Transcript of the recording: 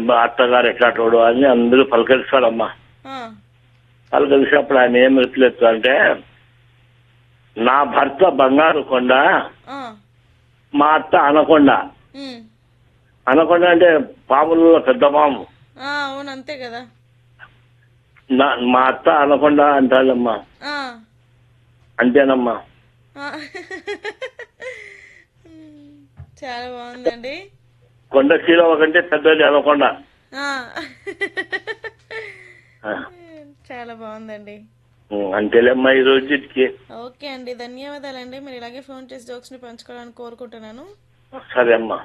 మా అత్తగారు ఎట్లాటోడు అని అందరూ పలకరిస్తాడమ్మా ఆ, పలకరిసినప్పుడు ఆయన ఏం రిప్లై అంటే నా భర్త బంగారు కొండ ఆ, మా అత్త అనకొండ ఉమ్. అనకొండ అంటే పాములలో పెద్ద పాము ఆ, అవును అంతే కదా నా మా అత్త అనకొండ అంటాడమ్మా ఆ, అంతేనమ్మా ఆ. ఉమ్, చాలా బాగుందండి కొండ చీలవ కంటే పెద్దది అనకొండ ఆ. ఆ, చాలా బాగుందండి ఉం, అంతేలేమ్మా ఈ రోజుకి ఓకే అండి ధన్యవాదాలండి మీరు ఇలాగే ఫోన్ చేసి జోక్స్ని పంచుకోవాలని కోరుకుంటున్నాను సరే అమ్మా